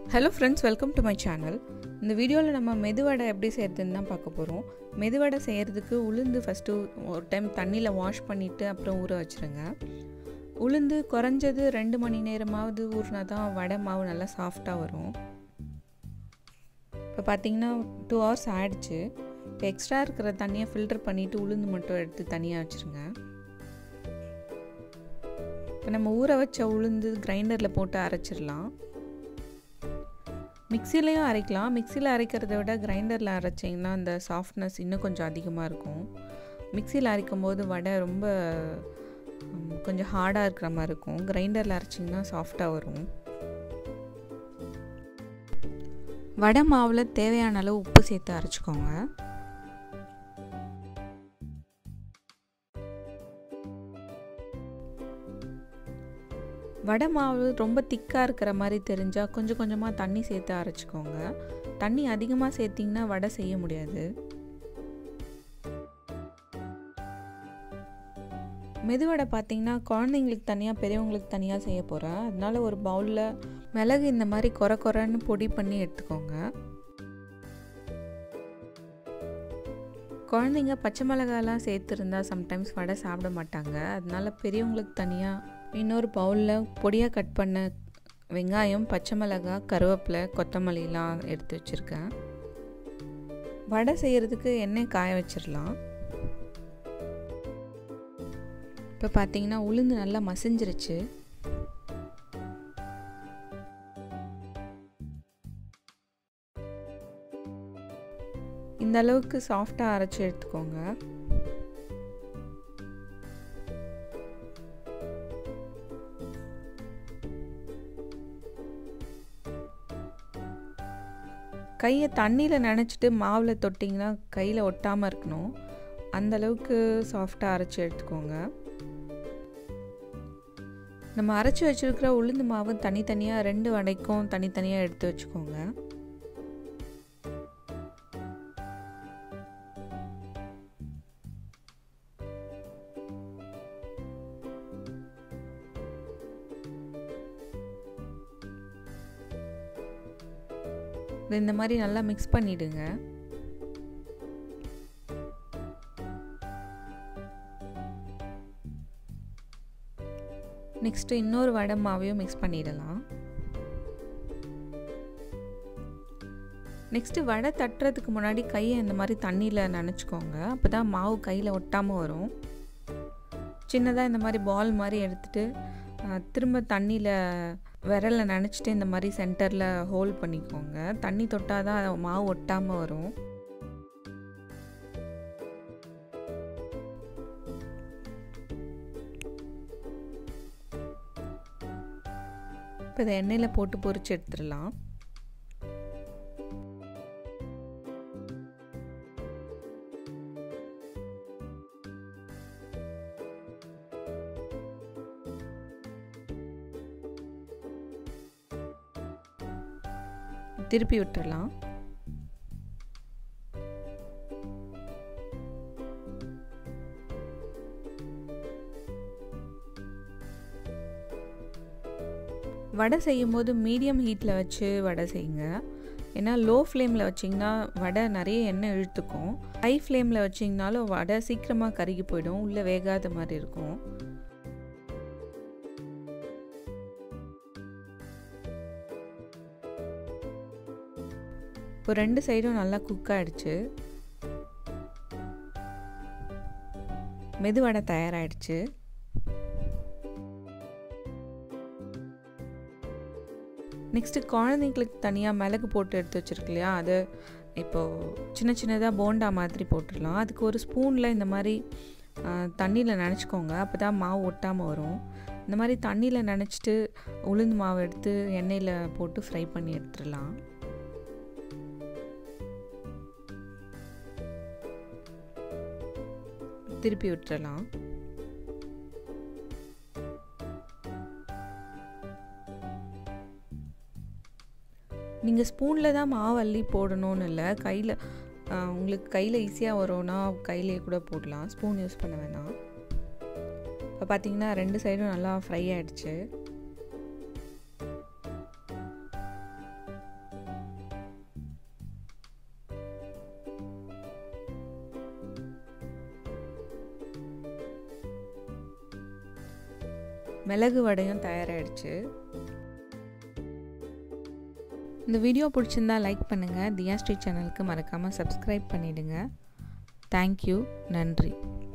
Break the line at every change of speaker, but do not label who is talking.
hello friends welcome to my channel இந்த வீடியோவில் நம்ம மெதுவடை எப்படி செய்கிறதுன்னு தான் பார்க்க போகிறோம் மெதுவடை செய்கிறதுக்கு உளுந்து ஃபஸ்ட்டு ஒரு டைம் தண்ணியில் வாஷ் பண்ணிவிட்டு அப்புறம் ஊற வச்சுருங்க உளுந்து குறைஞ்சது ரெண்டு மணி நேரமாவது ஊறினா தான் வடை மாவு நல்லா சாஃப்டாக வரும் இப்போ பார்த்தீங்கன்னா டூ ஹவர்ஸ் ஆயிடுச்சு இப்போ எக்ஸ்ட்ரா இருக்கிற தண்ணியை ஃபில்டர் பண்ணிவிட்டு உளுந்து மட்டும் எடுத்து தனியாக வச்சுருங்க இப்போ நம்ம ஊற வச்ச உளுந்து கிரைண்டரில் போட்டு அரைச்சிடலாம் மிக்சிலையும் அரைக்கலாம் மிக்சியில் அரைக்கிறத விட கிரைண்டரில் அரைச்சிங்கன்னா அந்த சாஃப்ட்னஸ் இன்னும் கொஞ்சம் அதிகமாக இருக்கும் மிக்சியில் அரைக்கும் போது வடை ரொம்ப கொஞ்சம் ஹார்டாக இருக்கிற மாதிரி இருக்கும் கிரைண்டரில் அரைச்சிங்கன்னா சாஃப்டாக வரும் வடை மாவில் தேவையான அளவு உப்பு சேர்த்து அரைச்சிக்கோங்க வடை மாவு ரொம்ப திக்காக இருக்கிற மாதிரி தெரிஞ்சால் கொஞ்சம் கொஞ்சமாக தண்ணி சேர்த்து அரைச்சிக்கோங்க தண்ணி அதிகமாக சேர்த்திங்கன்னா வடை செய்ய முடியாது மெதுவடை பார்த்தீங்கன்னா குழந்தைங்களுக்கு தனியாக பெரியவங்களுக்கு தனியாக செய்ய போகிறேன் அதனால ஒரு பவுலில் மிளகு இந்த மாதிரி குறை குறைன்னு பொடி பண்ணி எடுத்துக்கோங்க குழந்தைங்க பச்சை மிளகாலாம் சேர்த்துருந்தா சம்டைம்ஸ் வடை சாப்பிட மாட்டாங்க அதனால பெரியவங்களுக்கு தனியாக இன்னொரு பவுலில் பொடியாக கட் பண்ண வெங்காயம் பச்சை மிளகாய் கருவேப்பிலை கொத்தமல்லிலாம் எடுத்து வச்சுருக்கேன் வடை செய்கிறதுக்கு எண்ணெய் காய வச்சிடலாம் இப்போ பார்த்தீங்கன்னா உளுந்து நல்லா மசிஞ்சிருச்சு இந்த அளவுக்கு சாஃப்டாக அரைச்சி எடுத்துக்கோங்க கையை தண்ணியில் நினச்சிட்டு மாவில் தொட்டிங்கன்னா கையில் ஒட்டாமல் இருக்கணும் அந்த அளவுக்கு சாஃப்டாக அரைச்சி எடுத்துக்கோங்க நம்ம அரைச்சி வச்சுருக்கிற உளுந்து மாவு தனித்தனியாக ரெண்டு வடைக்கும் தனித்தனியாக எடுத்து வச்சுக்கோங்க இந்த மாதிரி நல்லா மிக்ஸ் பண்ணிவிடுங்க நெக்ஸ்ட்டு இன்னொரு வடை மாவையும் மிக்ஸ் பண்ணிடலாம் நெக்ஸ்ட்டு வடை தட்டுறதுக்கு முன்னாடி கையை இந்த மாதிரி தண்ணியில் நினச்சிக்கோங்க அப்போ தான் மாவு கையில் ஒட்டாமல் வரும் சின்னதாக இந்த மாதிரி பால் மாதிரி எடுத்துகிட்டு திரும்ப தண்ணியில் விரலில் நினச்சிட்டு இந்த மாதிரி சென்டரில் ஹோல்ட் பண்ணிக்கோங்க தண்ணி தொட்டால் தான் மாவு ஒட்டாமல் வரும் இப்போ இதை எண்ணெயில் போட்டு பொரிச்சு எடுத்துடலாம் திருப்பி விட்டுடலாம் வடை செய்யும் போது மீடியம் ஹீட்டில் வச்சு வடை செய்யுங்க ஏன்னா லோ ஃப்ளேமில் வச்சிங்கன்னா வடை நிறைய எண்ணெய் இழுத்துக்கும் ஹை ஃப்ளேமில் வச்சிங்கனாலும் வடை சீக்கிரமாக கருகி போயிடும் உள்ளே வேகாத மாதிரி இருக்கும் இப்போ ரெண்டு சைடும் நல்லா குக் ஆகிடுச்சு மெதுவடை தயாராகிடுச்சு நெக்ஸ்ட்டு குழந்தைங்களுக்கு தனியாக மிளகு போட்டு எடுத்து வச்சுருக்கு இல்லையா அது இப்போது சின்ன சின்னதாக போண்டா மாதிரி போட்டுடலாம் அதுக்கு ஒரு ஸ்பூனில் இந்த மாதிரி தண்ணியில் நினச்சிக்கோங்க அப்போ தான் மாவு ஒட்டாமல் வரும் இந்த மாதிரி தண்ணியில் நினச்சிட்டு உளுந்து மாவு எடுத்து எண்ணெயில் போட்டு ஃப்ரை பண்ணி எடுத்துடலாம் திருப்பி விட்டுறலாம் நீங்கள் ஸ்பூனில் தான் மாவு அள்ளி போடணும்னு இல்லை கையில் உங்களுக்கு கையில் ஈஸியாக வரும்னா கையிலேயே கூட போடலாம் ஸ்பூன் யூஸ் பண்ண வேணாம் இப்போ பார்த்தீங்கன்னா ரெண்டு சைடும் நல்லா ஃப்ரை ஆகிடுச்சு மிளகு வடையும் தயாராகிடுச்சு இந்த வீடியோ பிடிச்சிருந்தா லைக் பண்ணுங்கள் தியா ஸ்ட்ரீட் சேனலுக்கு மறக்காமல் சப்ஸ்கிரைப் பண்ணிவிடுங்க தேங்க்யூ நன்றி